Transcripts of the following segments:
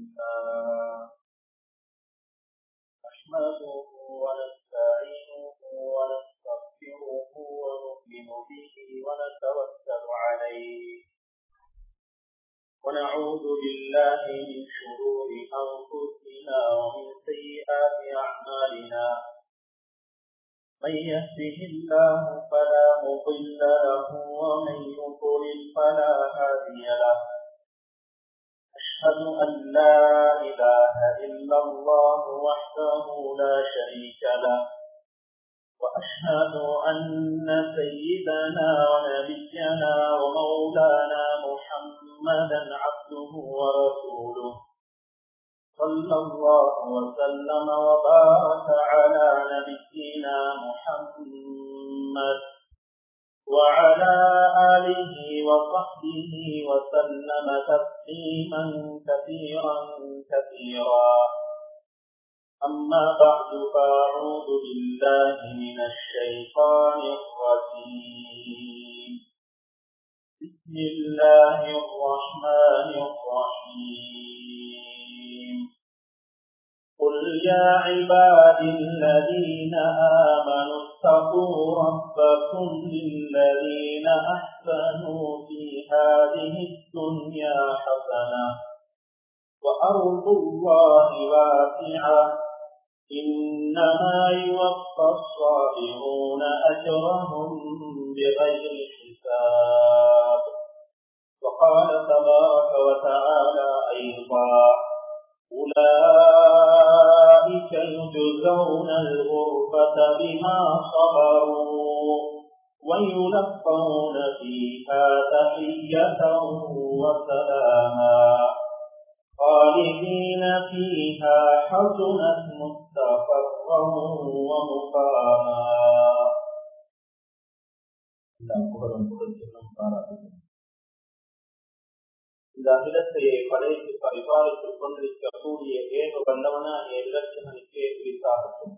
لله نحمده ونستعينه ونستغفره ونؤمن به ونتوكل عليه ونعوذ بالله من شرور أنفسنا ومن سيئات أعمالنا من يهده الله فلا مضل له ومن يضلل فلا هادي له أشهد أن لا إله إلا الله وحده لا شريك له وأشهد أن سيدنا ونبينا ومولانا محمدا عبده ورسوله صلى الله وسلم وبارك على نبينا محمد وعلى آله وصحبه وسلم تسليما كثيرا كثيرا أما بعد فأعوذ بالله من الشيطان الرجيم بسم الله الرحمن الرحيم قل يا عباد الذين آمنوا اتقوا ربكم للذين أحسنوا في هذه الدنيا حسنة وأرض الله واسعة إنما يوفى الصابرون أجرهم بغير حساب وقال تبارك وتعالى أيضا أولئك يجزون الغرفة بما صبروا ويلقون فيها تحية وسلاما خالدين فيها حسنت مستقرا ومقاما இந்த அகிலத்தையே படைத்து பரிபாலித்துக் கொண்டிருக்கக்கூடிய ஏக வல்லவனா எல்லட்சணனுக்கே குறித்தாகட்டும்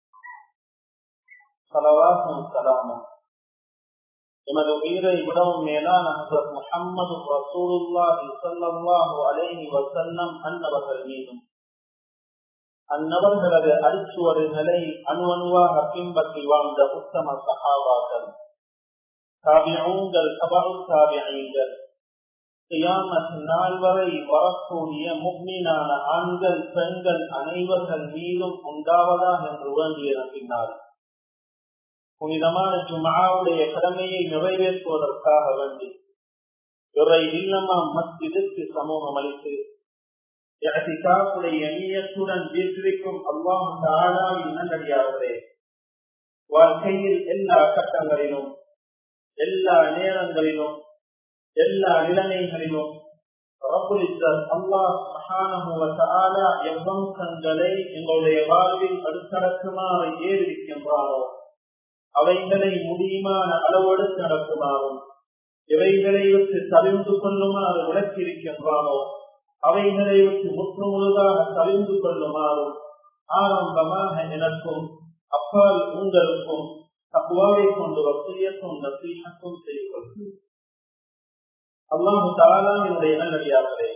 சலவாசும் சலாமும் எமது உயிரை விடவும் மேலான ஹசரத் முஹம்மது ரசூலுல்லாஹி ஸல்லல்லாஹு அலைஹி வஸல்லம் அன்னவர்கள் மீதும் அந்நபர்களது அடிச்சுவடுகளை அணு அணுவாக பின்பற்றி வாழ்ந்த உத்தம சஹாபாக்கள் தாபிஊங்கள் தபு தாபிஈங்கள் கியாமத் நாள் வரை வரக்கூடிய முக்மீனான ஆண்கள் பெண்கள் அனைவர்கள் மீதும் உண்டாவதா என்று வேண்டிய நம்பினார் புனிதமான ஜுமாவுடைய கடமையை நிறைவேற்றுவதற்காக வேண்டி துறை இல்லமா மஸ்ஜிதுக்கு சமூகம் அளித்து இறத்திக்காப்புடைய நீயத்துடன் வீற்றிருக்கும் அல்லாஹ் தாழாவின் நல்லடியார்களே வாழ்க்கையில் எல்லா கட்டங்களிலும் எல்லா நேரங்களிலும் எல்லா நிலைமைகளிலும் எவ்வம்சங்களை எங்களுடைய வாழ்வில் அடுத்தடக்குமாறு ஏறிருக்கின்றாரோ அவைகளை முடியுமான அளவெடுத்து நடத்துமாறும் இவைகளை விட்டு தவிர்ந்து கொள்ளுமாறு விளக்கியிருக்கின்றாரோ அவைகளை விட்டு முற்று முழுதாக தவிர்ந்து கொள்ளுமாறும் ஆரம்பமாக எனக்கும் அப்பால் உங்களுக்கும் தப்புவாவை கொண்டு வசியத்தும் நசீகத்தும் செய்து கொள்கிறேன் அல்லாஹு தாலா என்னுடைய நல்லடியார்களே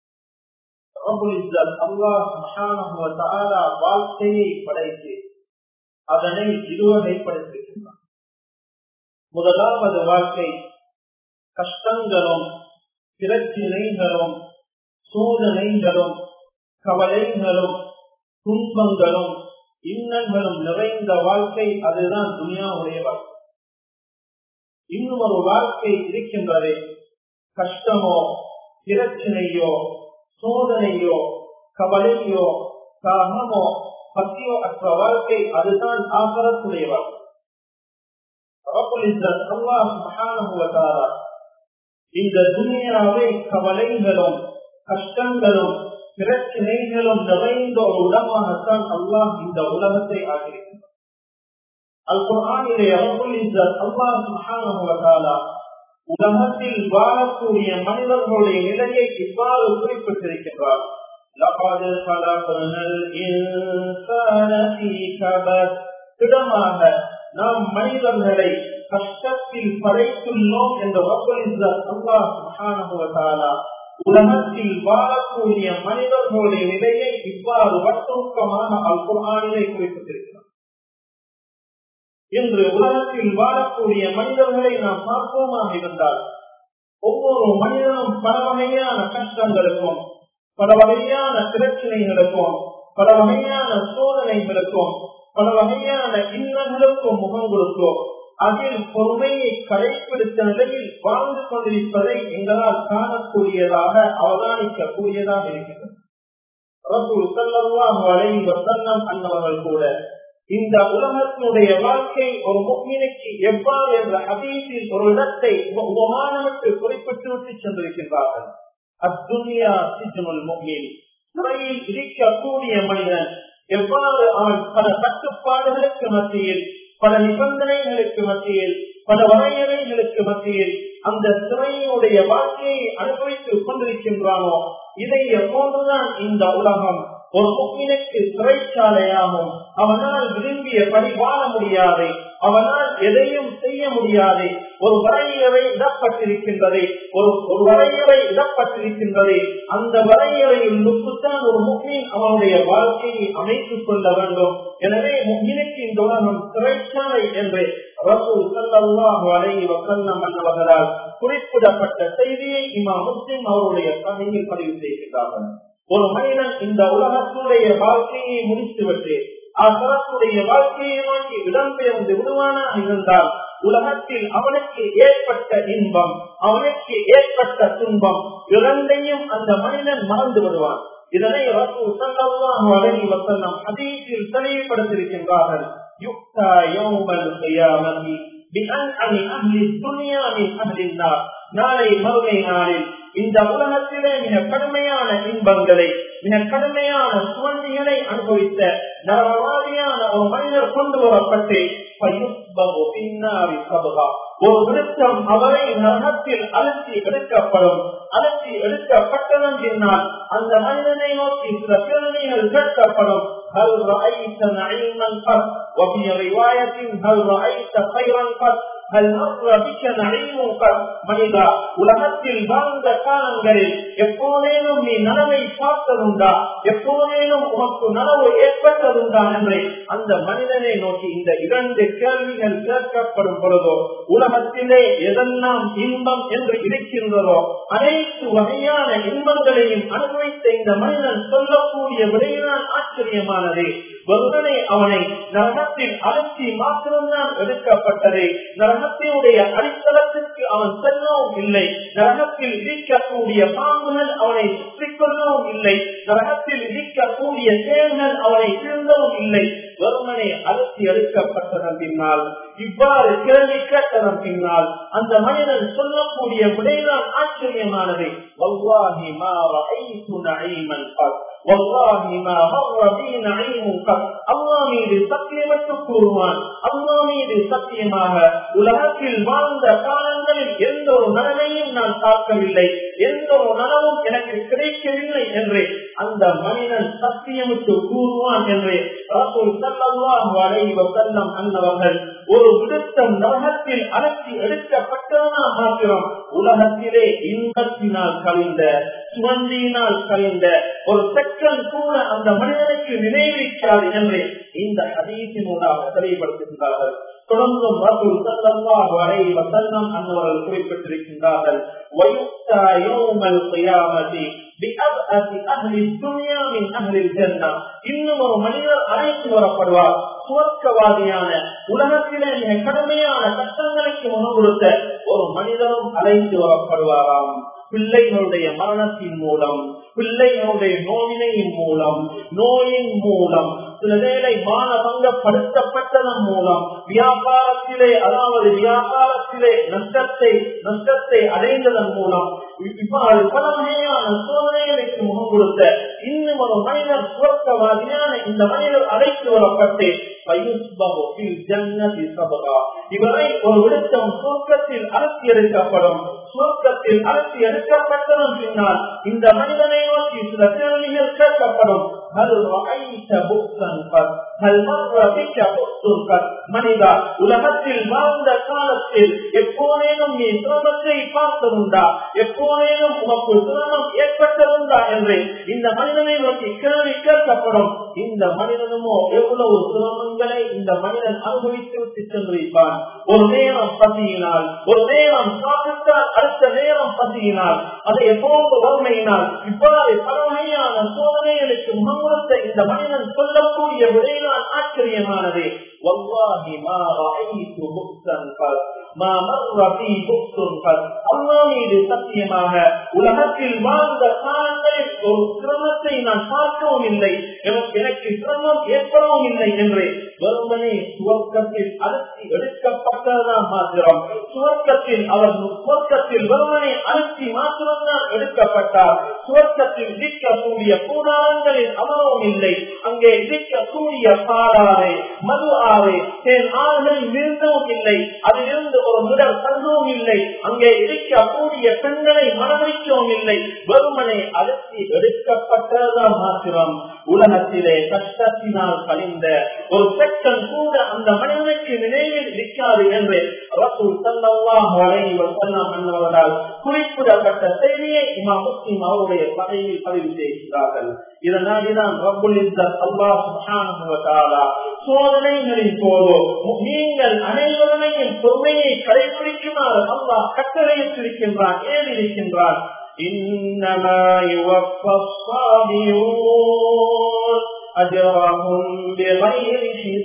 வாழ்க்கையை படைத்து அதனை இருவகைப்படுத்திருக்கின்றான் முதலாவது வாழ்க்கை கஷ்டங்களும் பிரச்சினைகளும் சோதனைகளும் கவலைகளும் துன்பங்களும் இன்னல்களும் நிறைந்த வாழ்க்கை அதுதான் துனியாவுடைய வாழ்க்கை இன்னும் ஒரு வாழ்க்கை இருக்கின்றதே கஷ்டமோ பிரச்சனையோ சோதனையோ கவலையோ காரணமோ பக்தியோ அற்ற வாழ்க்கை அதுதான் ஆகரத்துடைய வாழ்க்கை இந்த துணியாவை கவலைகளும் கஷ்டங்களும் பிரச்சனைகளும் நிறைந்த ஒரு உடமாகத்தான் அல்லாஹ் இந்த உலகத்தை ஆகியிருக்கிறார் அல் குரானிலே அல்லாஹ் சுஹான உலகத்தில் வாழக்கூடிய மனிதர்களுடைய நிலையை இவ்வாறு குறிப்பிட்டிருக்கின்றார் لقد خلقنا الإنسان في كبد திடமாக நாம் மனிதர்களை கஷ்டத்தில் படைத்துள்ளோம் என்ற அல்லாஹ் சுப்ஹானஹு வ தஆலா உலகத்தில் வாழக்கூடிய மனிதர்களுடைய நிலையை இவ்வாறு வட்டூக்கமாக அல் குரானிலே குறிப்பிட்டிருக்கிறார் இன்று உலகத்தில் வாழக்கூடிய மனிதர்களை நாம் பார்ப்போமாக இருந்தால் ஒவ்வொரு மனிதனும் பல வகையான கஷ்டங்களுக்கும் பல வகையான பிரச்சனைகளுக்கும் பல வகையான சோதனைகளுக்கும் பல வகையான இன்னங்களுக்கும் முகம் கொடுத்தோம் அதில் பொறுமையை கடைபிடித்த நிலையில் வாழ்ந்து கொண்டிருப்பதை எங்களால் காணக்கூடியதாக அவதானிக்கக்கூடியதாக இருக்கிறது அன்னவர்கள் கூட இந்த உலகத்தினுடைய வாழ்க்கை ஒரு முக்மினுக்கு எவ்வாறு என்ற அதீசில் ஒரு இடத்தை உபமானமிட்டு குறிப்பிட்டு விட்டு சென்றிருக்கின்றார்கள் அத்துனியா சிஜனுல் முக்மின் துறையில் இருக்கக்கூடிய மனிதன் எவ்வாறு அவன் பல கட்டுப்பாடுகளுக்கு மத்தியில் பல நிபந்தனைகளுக்கு மத்தியில் பல வரையறைகளுக்கு மத்தியில் அந்த சிறையினுடைய வாழ்க்கையை அனுபவித்துக் கொண்டிருக்கின்றானோ இதை எப்போதுதான் இந்த உலகம் ஒரு முக்கினுக்கு சிறைச்சாலையாகும் அவனால் விரும்பிய பணி வாழ முடியாது அவனால் எதையும் செய்ய முடியாது ஒரு வரையறை இடப்பட்டிருக்கின்றது ஒரு ஒரு வரையறை இடப்பட்டிருக்கின்றது அந்த வரையறையில் நுட்பத்தான் ஒரு முக்கின் அவனுடைய வாழ்க்கையை அமைத்துக் கொள்ள வேண்டும் எனவே முக்கினுக்கு இந்த உலகம் சிறைச்சாலை என்று ரசூல் சல்லாஹு அலைஹி வசல்லம் என்பவர்களால் குறிப்பிடப்பட்ட செய்தியை இமா முஸ்லிம் அவருடைய சமையில் பதிவு செய்கின்றார்கள் ஒரு மனிதன் இந்த உலகத்துடைய வாழ்க்கையை முடித்துவிட்டு அசரத்துடைய வாழ்க்கையை நோக்கி இடம்பெயர்ந்து விடுவானா இருந்தால் உலகத்தில் அவனுக்கு ஏற்பட்ட இன்பம் அவனுக்கு ஏற்பட்ட துன்பம் இரண்டையும் அந்த மனிதன் மறந்து விடுவான் இதனை வசனம் அதீசில் தெளிவுபடுத்தியிருக்கின்றார்கள் யுக்தா யோமல் கையாமதி நாளை மறுமை நாளில் இந்த உலகத்திலே மிக கடுமையான இன்பங்களை மிக கடுமையான சுவண்டிகளை அனுபவித்த நரவாதியான ஒரு மனிதர் கொண்டு வரப்பட்டு ஒரு விருத்தம் அவரை நரகத்தில் அழுத்தி எடுக்கப்படும் அழுத்தி எடுக்கப்பட்டதன் பின்னால் அந்த மனிதனை நோக்கி சில கேள்விகள் கேட்கப்படும் هل رأيت نعيما قط وفي رواية هل رأيت خيرا قط هل مر بك نعيم قط மனிதா உலகத்தில் வாழ்ந்த காலங்களில் எப்போதேனும் நீ நனவை பார்த்ததுண்டா எப்போதேனும் உனக்கு நனவு ஏற்பட்டதுண்டா என்று அந்த மனிதனை நோக்கி இந்த இரண்டு கேள்விகள் கேட்கப்படும் பொழுதோ உலகத்திலே எதெல்லாம் இன்பம் என்று இருக்கின்றதோ அனைத்து வகையான இன்பங்களையும் அனுபவித்த இந்த மனிதன் சொல்லக்கூடிய விடையினால் ஆச்சரியமானது ஒருவனை அவனை நரகத்தில் அழைச்சி மாத்திரம்தான் எடுக்கப்பட்டது நரகத்தினுடைய அடித்தளத்திற்கு அவன் செல்லவும் இல்லை நரகத்தில் இருக்கக்கூடிய பாம்புகள் அவனை சுற்றிக் கொள்ளவும் இல்லை நரகத்தில் இருக்கக்கூடிய செயல்கள் அவனை திருந்தவும் இல்லை வெறுமனை அலசி எடுக்கப்பட்டதன் பின்னால் இவ்வாறு கேள்வி கேட்டதன் பின்னால் அந்த மனிதன் சொல்லக்கூடிய விடைதான் ஆச்சரியமானது வல்லாஹி மா ரஐது நஈமன் கத் வல்லாஹி மா மர்ர பி நஈமுன் கத் அல்லாஹ் மீது சத்தியமிட்டு கூறுவான் அல்லாஹ் மீது சத்தியமாக உலகத்தில் வாழ்ந்த காலங்களில் எந்த ஒரு நலனையும் நான் பார்க்கவில்லை எந்த ஒரு நலவும் எனக்கு கிடைக்கவில்லை என்று அந்த மனிதன் சத்தியமிட்டு கூறுவான் என்று ரசூல் ஸல்லல்லாஹு அலைஹி வஸல்லம் அன்னவர்கள் ஒரு விடுத்தம் நரகத்தில் அலசி எடுக்கப்பட்டதனா மாத்திரம் உலகத்திலே இன்பத்தினால் கழிந்த சுவந்தியினால் கழிந்த ஒரு செக்கன் கூட அந்த மனிதனுக்கு நினைவிக்காது என்று இந்த ஹதீசினூடாக தெளிவுபடுத்துகின்றார்கள் தொடர்ந்தும் ரசூல் ஸல்லல்லாஹு அலைஹி வஸல்லம் அன்னவர்கள் குறிப்பிட்டிருக்கின்றார்கள் வயுக்தா யௌமல் கியாமதி பிஅப்அதி அஹ்லி துன்யா மின் அஹ்லில் ஜன்னah இன்னும் ஒரு மனிதர் அழைத்து வரப்படுவார் சுவர்க்கவாதியான உலகத்திலே மிக கடுமையான கஷ்டங்களுக்கு முகம் கொடுத்த ஒரு மனிதரும் அழைத்து வரப்படுவாராம் பிள்ளைகளுடைய மரணத்தின் மூலம் பிள்ளைகளுடைய நோயினையின் மூலம் நோயின் மூலம் சில வேளை மானபங்கப்படுத்தப்பட்டதன் மூலம் வியாபாரத்திலே அதாவது வியாபாரத்திலே நஷ்டத்தை நஷ்டத்தை அடைந்ததன் மூலம் இவ்வாறு பல வகையான சோதனைகளுக்கு முகம் கொடுத்த இன்னும் ஒரு மனிதர் சுவர்க்கவாதியான இந்த மனிதர் அழைத்து வரப்பட்டு இவரை ஒரு விடுத்தம் சுவர்க்கத்தில் அலசி எடுக்கப்படும் சுவர்க்கத்தில் அலசி எடுக்கப்பட்டதன் பின்னால் இந்த மனிதனை நோக்கி சில கேள்விகள் கேட்கப்படும் هل رأيت بؤسا قد هل مر بك بؤس قد மனிதா உலகத்தில் வாழ்ந்த காலத்தில் எப்போதேனும் நீ சிரமத்தை பார்த்ததுண்டா எப்போதேனும் உமக்கு சிரமம் ஏற்பட்டதுண்டா என்று இந்த மனிதனை நோக்கி கேள்வி கேட்கப்படும் இந்த மனிதனுமோ எவ்வளவு சிரமங்களை இந்த மனிதன் அனுபவித்து விட்டு சென்றிருப்பான் ஒரு நேரம் பசியினால் ஒரு நேரம் சாப்பிட்டால் அடுத்த நேரம் பசியினால் அதை எப்போது வறுமையினால் இவ்வாறு பல வகையான சோதனைகளுக்கு முகமுறுத்த இந்த மனிதன் சொல்லக்கூடிய விடைதான் ஆச்சரியமானது والله ما رأيت بؤسا قد ما مر في بؤس قد الله மீது சத்தியமாக உலகத்தில் வாழ்ந்த காலங்களில் ஒரு சிரமத்தை நான் பார்க்கவும் இல்லை எனக்கு சிரமம் ஏற்படவும் இல்லை என்று வெறுமனே சுவர்க்கத்தில் அழுத்தி எடுக்கப்பட்டதுதான் மாத்திரம் சுவர்க்கத்தில் அவர் சுவர்க்கத்தில் வெறுமனே அழுத்தி மாத்திரம்தான் எடுக்கப்பட்டார் சுவர்க்கத்தில் இருக்கக்கூடிய கூடாரங்களில் அமரவும் இல்லை அங்கே இருக்கக்கூடிய பாலாறு மது ஆறு தேன் ஆறுகள் விருந்தவும் இல்லை அதிலிருந்து ஒரு முதல் தங்கவும் இல்லை அங்கே இருக்கக்கூடிய பெண்களை மனமளிக்கவும் இல்லை வெறுமனை அழுத்தி எடுக்கப்பட்டதுதான் மாத்திரம் உலகத்திலே கஷ்டத்தினால் கழிந்த ஒரு செக்கன் கூட அந்த மனிதனுக்கு நினைவில் இருக்காது என்று ரசூல் சல்லாஹ் அன்னவர்களால் குறிப்பிடப்பட்ட செய்தியை இமா முஸ்லிம் அவருடைய பகையில் பதிவு செய்கிறார்கள் இதனால்தான் ரபுல் அல்லாஹ் சுஹானுவதாலா சோதனைகளின் போதோ நீங்கள் அனைவருமையும் பொறுமையை கடைபிடிக்குமாறு அல்லாஹ் கட்டளையிட்டிருக்கின்றான் ஏன் இருக்கின்றான் إنما يوفى الصابرون أجرهم بغير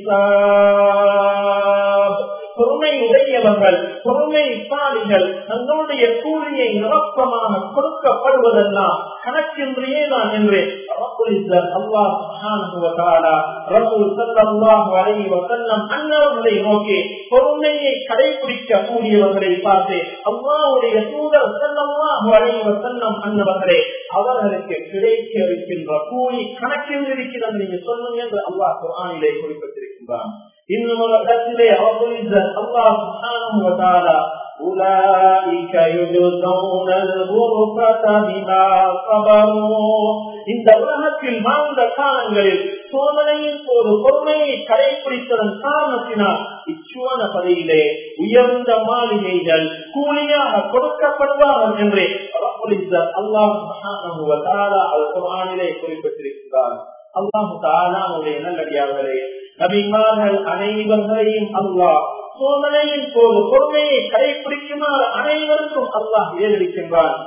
حساب பொறுமை உடையவர்கள் பொறுமை சாலிகள் தங்களுடைய கூலியை நிரப்பமாக கொடுக்கப்படுவதெல்லாம் கணக்கின்றியே தான் என்று அன்னவர்களை நோக்கி பொறுமையை கடைபிடிக்க கூடியவர்களை பார்த்து அல்லாவுடைய தூதர் செல்லம்மாஹு அலைவ செல்லம் அன்னவர்களே அவர்களுக்கு கிடைக்க இருக்கின்ற கூலி கணக்கில் இருக்கிறது நீங்க சொல்லுங்க என்று அல்லாஹ் குரானிலே குறிப்பிட்டிருக்கின்றான் இன்னும் ஒரு இடத்திலே அல்லாஹ் சுப்ஹானஹு வ தஆலா أولئك يجزون الغرفة بما صبروا இந்த உலகத்தில் வாழ்ந்த காலங்களில் சோதனையின் போது பொறுமையை கடைபிடித்ததன் காரணத்தினால் இச்சுவன பதையிலே உயர்ந்த மாளிகைகள் கூலியாக கொடுக்கப்படுவார்கள் என்று அல்லாஹாலே குறிப்பிட்டிருக்கிறார் அல்லாஹு தாலாவுடைய நல்லடியார்களே நபிமார்கள் அனைவர்களையும் அல்லாஹ் சோதனையின் போது பொறுமையை கடைபிடிக்குமாறு அனைவருக்கும் அல்லாஹ் ஏறிருக்கின்றான்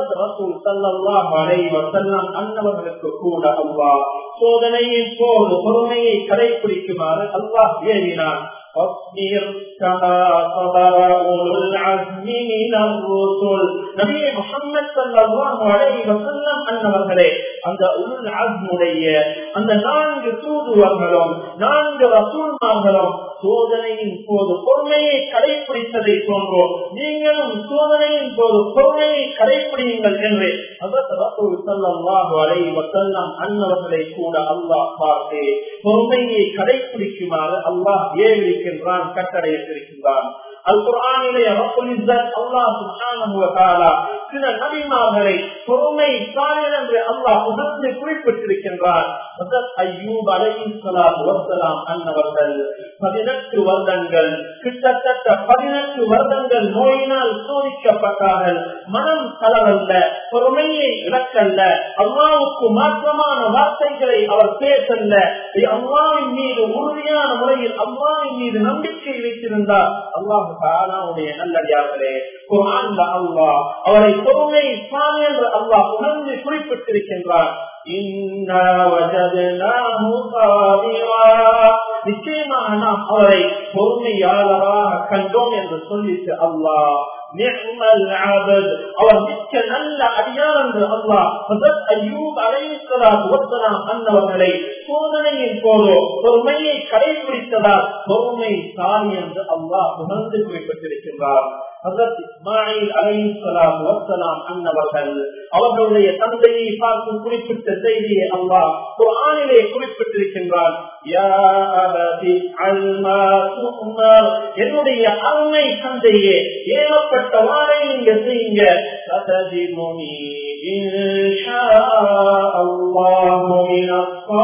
அன்னவர்களுக்கு கூட அல்லாஹ் சோதனையின் போது பொறுமையை கடைபிடிக்குமாறு அல்லாஹ் ஏறினான் فاصبر كما صبر أولو العزم من الرسل நபியே முகமது ஸல்லல்லாஹு அலைஹி வஸல்லம் அன்னவர்களே அந்த உல் அஸ்முடைய அந்த நான்கு தூதுவர்களும் நான்கு ரசூல்மார்களும் சோதனையின் போது பொறுமையை கடைபிடித்ததை போன்றோம் நீங்களும் சோதனையின் போது பொறுமையை கடைபிடியுங்கள் என்று அன்னவர்களை கூட அல்லாஹ் பார்த்து பொறுமையை கடைபிடிக்குமாறு அல்லாஹ் ஏறிருக்கின்றான் கட்டளையிட்டிருக்கின்றான் அல் குரானிலே அல்லாஹ் சுப்ஹானஹு வ தஆலா சில நபிமார்களை பொறுமை சாயல் என்று அல்லாஹ் உணர்ந்து குறிப்பிட்டிருக்கின்றார் ஐயூப் அலைஹிஸ்ஸலாத்து வஸ்ஸலாம் அன்னவர்கள் பதினெட்டு வருடங்கள் கிட்டத்தட்ட பதினெட்டு வருடங்கள் நோயினால் சோதிக்கப்பட்டார்கள் மனம் தளரல்ல பொறுமையை இழக்கல்ல அல்லாவுக்கு மாற்றமான வார்த்தைகளை அவர் பேசல்ல அல்லாவின் மீது உறுதியான முறையில் அல்லாவின் மீது நம்பிக்கை வைத்திருந்தார் அல்லாஹு தாலாவுடைய நல்லடியார்களே குரான்ல அல்லாஹ் அவரை பொறுமை சாமி என்று அல்லாஹ் உணர்ந்து குறிப்பிட்டிருக்கின்றார் நிச்சயமாக நாம் அவரை பொறுமையாளராக கண்டோம் என்று சொல்லிட்டு அல்லாஹ் அவர் மிக்க நல்ல அடியார் என்று அல்லாஹ் ஐயூப் அன்னவர்களை சோதனையின் போதோ பொறுமையை கடைபிடித்ததால் பொறுமை சாரி என்று அல்லாஹ் உணர்ந்து குறிப்பிட்டிருக்கின்றார் இஸ்மாயில் அலைசலாம் வசலாம் அன்னவர்கள் அவர்களுடைய தந்தையை பார்த்து குறிப்பிட்ட செய்தியை அல்லாஹ் குரானிலே குறிப்பிட்டிருக்கின்றார் என்னுடைய அருமை தந்தையே ஏகப்பட்ட வாழை நீங்க செய்யுங்க சததி முனி الله من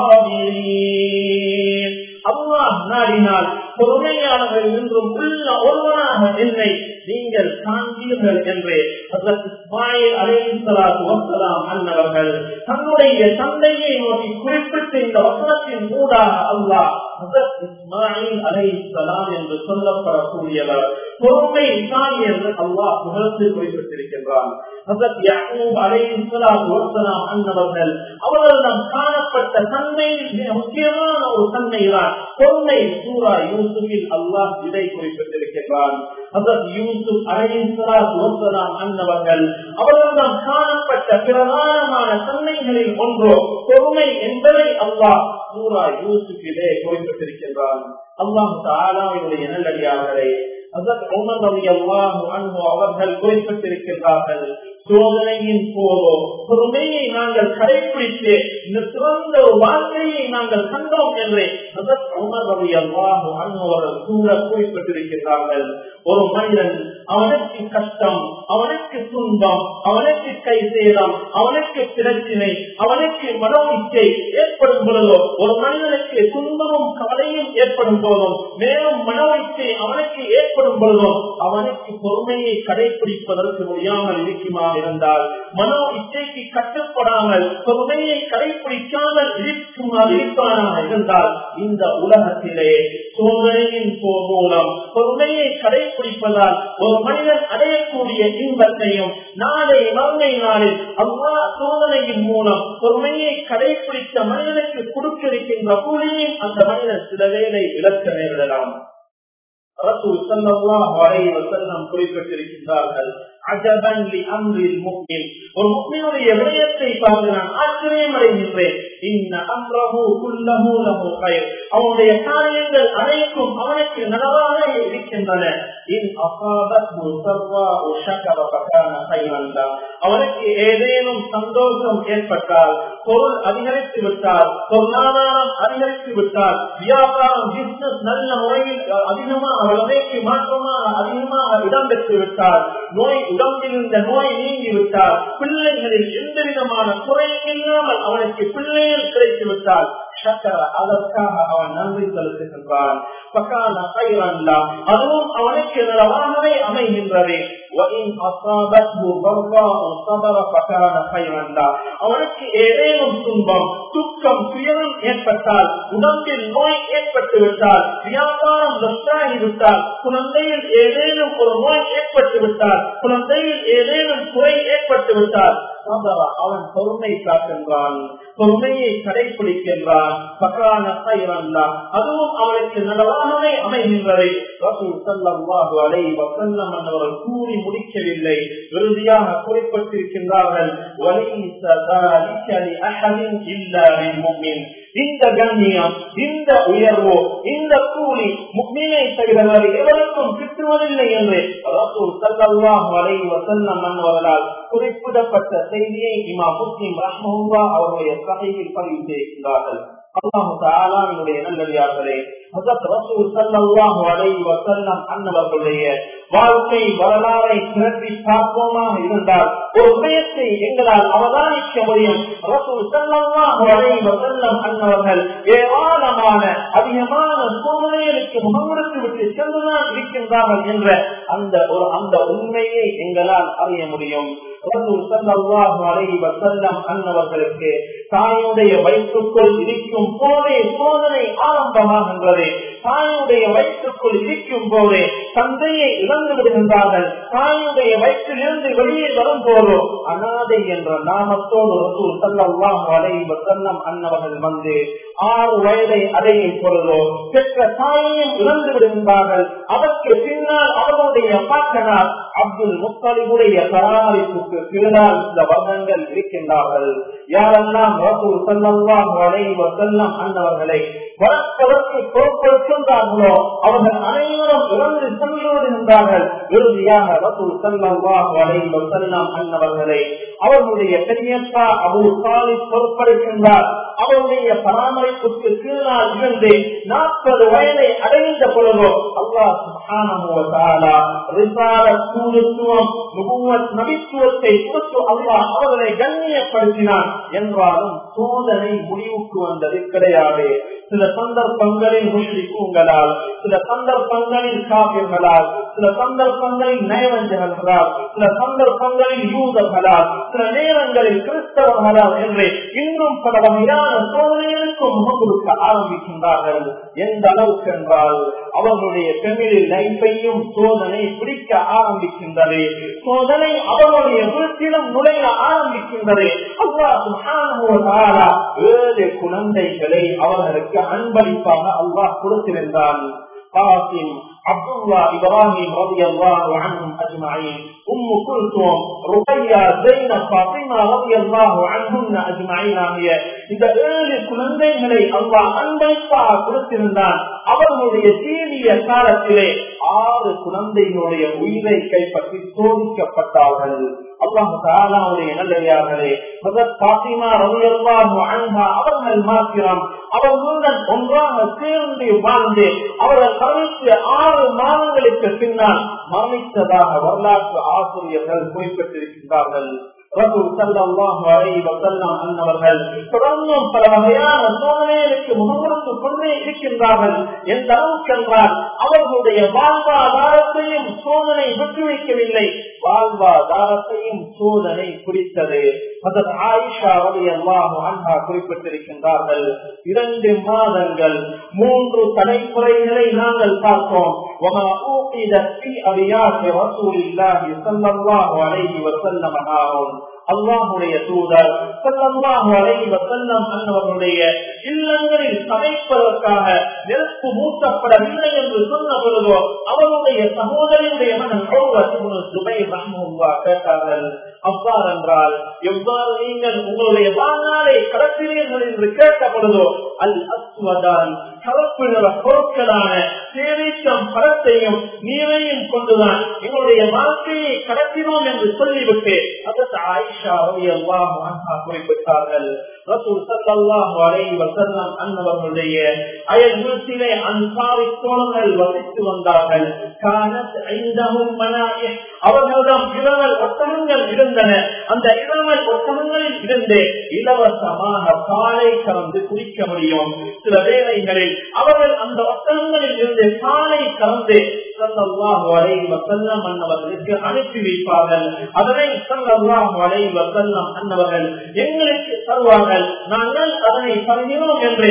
தாங்கினால் பொறுமையாளர்கள் என்றும் உள்ள ஒருவனாக என்னை நீங்கள் காண்பீர்கள் என்று இஸ்மாயில் அலைசலாத்து வசலாம் அன்னவர்கள் தன்னுடைய தந்தையை நோக்கி குறிப்பிட்டு இந்த வசனத்தின் ஊடாக அல்லாஹ் இஸ்மாயில் அலைசலாம் என்று சொல்லப்படக்கூடியவர் பொறுமைசாலி என்று அல்லாஹ் புகழ்ந்து குறிப்பிட்டிருக்கின்றான் அன்னவர்கள் அவர்களிடம் காணப்பட்ட தன்மையில் மிக முக்கியமான ஒரு தன்மைதான் பொறுமை சூரா யூசுஃபில் அல்லாஹ் இதை குறிப்பிட்டிருக்கின்றான் யூசுப் அலைசலாம் அன்னவர்கள் அவர்களிடம் காணப்பட்ட பிரதானமான தன்மைகளில் ஒன்றோ பொறுமை என்பதை அல்லாஹ் சூரா யூசுஃபிலே குறிப்பிட்டிருக்கின்றான் அல்லாஹ் தாலாவினுடைய நல்லடியார்களே அவர்கள் குறிப்பிட்டிருக்கின்றார்கள் சோதனையின் போதோ பொறுமையை நாங்கள் கடைபிடித்து இந்த சிறந்த ஒரு வாழ்க்கையை நாங்கள் கண்டோம் என்று அவர்கள் கூட குறிப்பிட்டிருக்கிறார்கள் ஒரு மனிதன் அவனுக்கு கஷ்டம் அவனுக்கு துன்பம் அவனுக்கு கை சேதம் அவனுக்கு பிரச்சினை அவனுக்கு மனோ இச்சை ஏற்படும் பொழுதோ ஒரு மனிதனுக்கு துன்பமும் கவலையும் ஏற்படும் போதும் மேலும் மனோ இச்சை அவனுக்கு ஏற்படும் பொழுதும் அவனுக்கு பொறுமையை கடைபிடிப்பதற்கு முடியாமல் இருக்குமா இருந்தால் மனோ இச்சைக்கு கட்டுப்படாமல் பொறுமையை கடைபிடிக்காமல் இருக்குமாறு இருப்பானாக இருந்தால் இந்த உலகத்திலே சோதனையின் மூலம் பொறுமையை கடைபிடிப்பதால் ஒரு மனிதன் அடையக்கூடிய இன்பத்தையும் நாளை மறுமை நாளில் அவ்வா சோதனையின் மூலம் பொறுமையை கடைபிடித்த மனிதனுக்கு கொடுக்க இருக்கின்ற கூலியும் அந்த மனிதன் சில வேலை இழக்க நேரிடலாம் ரசூல் ஸல்லல்லாஹு அலைஹி வஸல்லம் குறிப்பிட்டிருக்கிறார்கள் அஜபன் லி அம்ரில் முஃமின் ஒரு முஃமினுடைய விடயத்தை பார்த்து நான் ஆச்சரியம் அடைகின்றேன் இன்ன அம்ரஹு குல்லஹு லஹு கைர் அவனுடைய காரியங்கள் அனைத்தும் அவனுக்கு நலவாக இருக்கின்றன இன் அசாபத்ஹு சர்வாஹு ஷக்கர ஃபகான கைரன் அவனுக்கு ஏதேனும் சந்தோஷம் ஏற்பட்டால் பொருள் அதிகரித்து விட்டால் பொருளாதாரம் அதிகரித்து விட்டால் வியாபாரம் பிசினஸ் நல்ல முறையில் அதிகமாக வளமைக்கு மாற்றமாக அதிகமாக இடம்பெற்று விட்டால் நோய் உடம்பில் இருந்த நோய் நீங்கி விட்டால் பிள்ளைகளில் எந்த விதமான குறையும் இல்லாமல் அவனுக்கு பிள்ளைகள் கிடைத்து விட்டால் அதற்காக அவன் நன்றி செலுத்துகின்றான் அதுவும் அவனுக்கு நலவாகவே அமைகின்றது அவனுக்கு ஏதேனும் துன்பம் துக்கம் துயரம் ஏற்பட்டால் உடம்பில் நோய் ஏற்பட்டு விட்டால் வியாபாரம் நஷ்டாகி விட்டால் குழந்தையில் ஏதேனும் ஒரு நோய் ஏற்பட்டு விட்டால் குழந்தையில் ஏதேனும் குறை ஏற்பட்டு விட்டால் அவன் பொறுமை காக்கின்றான் பொறுமையை கடைபிடிக்கின்றான் பக்கான அதுவும் அவனுக்கு நலவாகவே அமைகின்றதை அவர்கள் கூறி முடிக்கவில்லை இறுதியாக குறிப்பிட்டிருக்கின்றார்கள் இந்த கண்ணியம் இந்த உயர்வு இந்த கூலி முக்மீனை தவிர எவருக்கும் கிட்டுவதில்லை என்று ரசூல் சல்லாஹ் அலை வசல்லம் மன்னவர்களால் குறிப்பிடப்பட்ட செய்தியை இமா முஸ்லிம் ரஹ்மஹுல்லா அவருடைய சகையில் பதிவு செய்கின்றார்கள் அல்லாஹு தாலாவினுடைய நல்லடியார்களே அன்னவர்களுடைய வாழ்க்கை வரலாறை திரட்டி பார்ப்போமாக இருந்தால் ஒரு விடயத்தை எங்களால் அவதானிக்க முடியும் அன்னவர்கள் ஏராளமான அதிகமான சூழ்நிலைகளுக்கு முகமுடுத்து விட்டு சென்றுதான் இருக்கின்றார்கள் என்ற அந்த ஒரு அந்த உண்மையை எங்களால் அறிய முடியும் அன்னவர்களுக்கு தாயுடைய வயிற்றுக்குள் இருக்கும் போதே சோதனை ஆரம்பமாகின்றது தாயுடைய வயிற்றுக்குள் இருக்கும் போதே தந்தையை இழந்து விடுகின்றார்கள் தாயுடைய வயிற்றில் இருந்து வெளியே வரும் போதோ அனாதை என்ற நாமத்தோடு ரசூல் சல்லாஹ் அலைவ செல்லம் அன்னவர்கள் வந்து ஆறு வயதை அடையும் பொழுதோ பெற்ற தாயையும் இழந்து விடுகின்றார்கள் அதற்கு பின்னால் அவர்களுடைய பாக்கனார் அப்துல் முத்தலிபுடைய பராமரிப்புக்கு பின்னால் இந்த வருடங்கள் இருக்கின்றார்கள் யாரெல்லாம் ரசூல் சல்லாஹ் அலைவ செல்லம் அன்னவர்களை வளர்ப்பதற்கு பொறுப்பெடுக்கின்றார்களோ அவர்கள் அனைவரும் இறந்து சென்று விடுகின்றார்கள் இறுதியாக ரசூல் சல்லாஹ் அலைவ செல்லம் அன்னவர்களை அவர்களுடைய பெரியப்பா அபு சாலிப் பொறுப்பெடுக்கின்றார் அவருடைய பராமரிப்புக்கு கீழால் இருந்து நாற்பது வயதை அடைந்த பொழுதோ நபித்துவத்தை கொடுத்து அல்லாஹ் அவர்களை கண்ணியப்படுத்தினார் என்றாலும் சோதனை முடிவுக்கு வந்தது கிடையாது சில சந்தர்ப்பங்களில் முஷ்ரிக்குங்களால் சில சந்தர்ப்பங்களில் காவியர்களால் சில சந்தர்ப்பங்களில் நயவஞ்சகர்களால் சில சந்தர்ப்பங்களில் யூதர்களால் சில நேரங்களில் கிறிஸ்தவர்களால் என்று இன்னும் பல வகையான சோதனைகளுக்கும் முகம் கொடுக்க ஆரம்பிக்கின்றார்கள் எந்த அளவுக்கு என்றால் அவர்களுடைய பெண்களில் லைஃபையும் சோதனை பிடிக்க ஆரம்பிக்கின்றது சோதனை அவர்களுடைய வீட்டிலும் நுழைய ஆரம்பிக்கின்றது அல்லாஹ் ஏழு குழந்தைகளை அவர்களுக்கு அன்பளிப்பாக அல்லாஹ் கொடுத்திருந்தான் قاسم عبد الله ابراهيم رضي الله عنهم اجمعين ام كلثوم رقية زينب فاطمة رضي الله عنهن اجمعين ஆகிய இந்த ஏழு குழந்தைகளை அல்லாஹ் அன்பளிப்பாக கொடுத்திருந்தான் அவர்களுடைய தீவிய காலத்திலே ஆறு குழந்தைகளுடைய உயிரை கைப்பற்றி சோதிக்கப்பட்டார்கள் அல்லாஹ் தாலாவுடைய நல்லே பாத்திமா ரவியல்லாஹு அன்ஹா அவர்கள் மாத்திரம் அவர்களுடன் ஒன்றாக சேர்ந்து வாழ்ந்து அவர்கள் கருத்து ஆறு மாதங்களுக்கு பின்னால் மரணித்ததாக வரலாற்று ஆசிரியர்கள் குறிப்பிட்டிருக்கின்றார்கள் அன்னவர்கள் தொடர்ந்தும் பல வகையான சோதனைகளுக்கு முகமுறுத்து கொண்டே இருக்கின்றார்கள் எந்த அளவுக்கு என்றால் அவர்களுடைய வாழ்வாதாரத்தையும் சோதனை விட்டு வைக்கவில்லை வாழ்வாதாரத்தையும் சோதனை குறித்தது ஆயிஷா அன்ஹா குறிப்பிட்டிருக்கின்றார்கள் இரண்டு மாதங்கள் மூன்று தலைமுறைகளை நாங்கள் பார்த்தோம் அல்லாஹுடைய தூதர் செல்லல்லாஹு அலைஹி வஸல்லம் அன்னவர்களுடைய இல்லங்களில் சமைப்பதற்காக நெருப்பு மூட்டப்படவில்லை என்று சொன்ன பொழுதோ அவருடைய சகோதரியுடைய மகன் சுபை ரஹ்முல்லா கேட்டார்கள் அவ்வாறு என்றால் எவ்வாறு நீங்கள் உங்களுடைய வாழ்நாளை கடக்கிறீர்கள் என்று கேட்ட பொழுதோ அல் அஸ்வதான் கலப்பு நிற பொருட்களான சேமிக்கம் பழத்தையும் நீரையும் கொண்டுதான் எங்களுடைய வாழ்க்கையை கடத்தினோம் என்று சொல்லிவிட்டு அதற்கு ஆயிஷா ரவி அல்லாஹ் குறிப்பிட்டார்கள் ரசூல் சல்லாஹு அலைஹி வஸல்லம் அன்னவர்களுடைய அயல் வீட்டிலே அன்சாரி தோழர்கள் வசித்து வந்தார்கள் கானத் ஐந்தஹும் மனாயிஹ் அவர்களிடம் இரவல் ஒட்டகங்கள் இருந்தன அந்த இரவல் ஒட்டகங்களில் இருந்து இலவசமாக பாலை கலந்து குடிக்க முடியும் சில வேளைகளில் அவர்கள் அந்த ஒட்டகங்களில் இருந்து பாலை கலந்து சல்லாஹு அலைஹி வஸல்லம் அன்னவர்களுக்கு அனுப்பி வைப்பார்கள் அதனை சல்லாஹு அலைஹி வஸல்லம் அன்னவர்கள் எங்களுக்கு தருவார்கள் நாங்கள் அதனை பருகிறோம் என்று